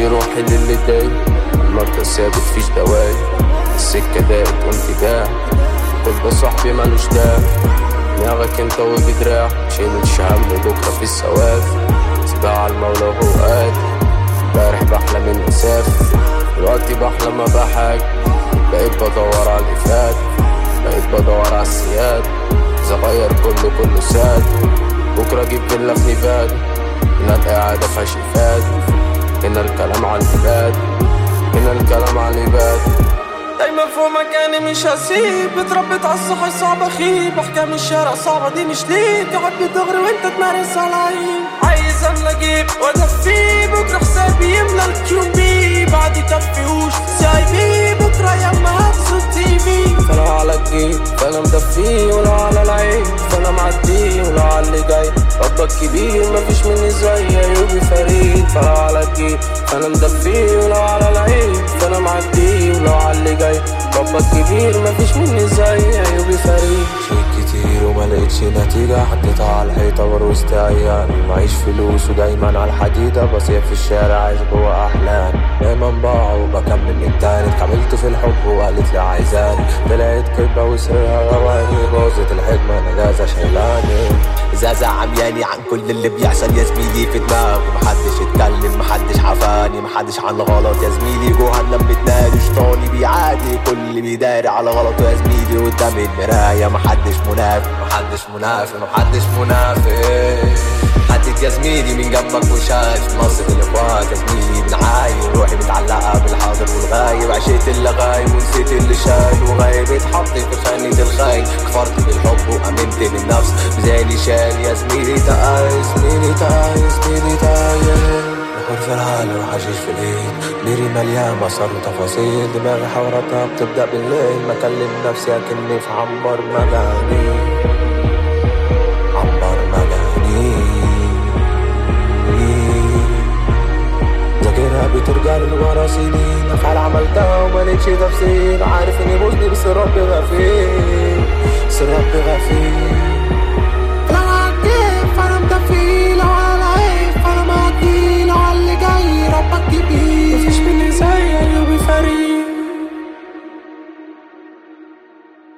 ماشي روحي للي داي المرضى ثابت فيش دواي السكة دارت وانت داع كل ده صاحبي مالوش داع دماغك انت وبدراع شيلش هم بكرة في السواف سباع على المولى وهو قاد امبارح بحلم اني اسافر دلوقتي بحلم ابقى حاجة بقيت بدور على اللي فات بقيت بدور على السياد صغير كله كله ساد بكرة اجيب فيلا في نيفاد هنا القعدة فيها شفاد هنا الكلام على العباد هنا الكلام على العباد دايما فوق مكاني مش هسيب اتربيت على الصحي صعب اخيب احكام الشارع صعبة دي مش ليك احب دغري وانت تمارس على العيب عايز املى اجيب وادفيه بكره حسابي يملى الكيوبي بعد يكفيهوش سايبيه بكره ياما هبسط تي في فلو على الجيب فانا مدفيه ولو على العين فانا معديه ولو على اللي جاي ربك كبير مفيش مني زي ايوبي فريد فلو على الجيب فانا مدفيه ولو على العين فانا معديه ولو على اللي جاي ربك كبير مفيش مني زي ايوبي فريد شيء كتير وما لقيتش نتيجة حطيتها على الحيطة وروست عياني معيش فلوس ودايما على الحديدة بصير في الشارع عايش جوا أحلامي دايما بقع وبكمل من تاني اتقابلت في الحب وقالت لي عايزاني طلعت كدبة وسرها غواني باظت الحكمة نجازة شايلاني ازازة عمياني عن كل اللي بيحصل يا زميلي في دماغي محدش اتكلم محدش عفاني محدش عن غلط يا زميلي جهنم بتنادي شيطاني بيعادي كل اللي بيداري على غلطه يا زميلي قدام المراية محدش منافق محدش منافق محدش منافق حدد يا زميلي من جنبك وشايف نصف الاخوات يا زميلي بنعاين روحي متعلقة بالحاضر والغايب عشيت اللي غايب ونسيت اللي شايل وغايب اتحطي في خانة الخاين كفرت بالحب وامنت بالنفس ميزاني شال يا زميلي تعال زميلي تعال زميلي تعال بخور في الحال وحشيش في الايد ديري مليان مسار وتفاصيل دماغي حواراتها بتبدأ بالليل ما اكلم نفسي اكني في عنبر مجاني عنبر مجاني ذاكرها بترجع لورا سنين افعال عملتها وما لقيتش تفسير عارف اني مذنب بس ربي غفير بس ربي غفير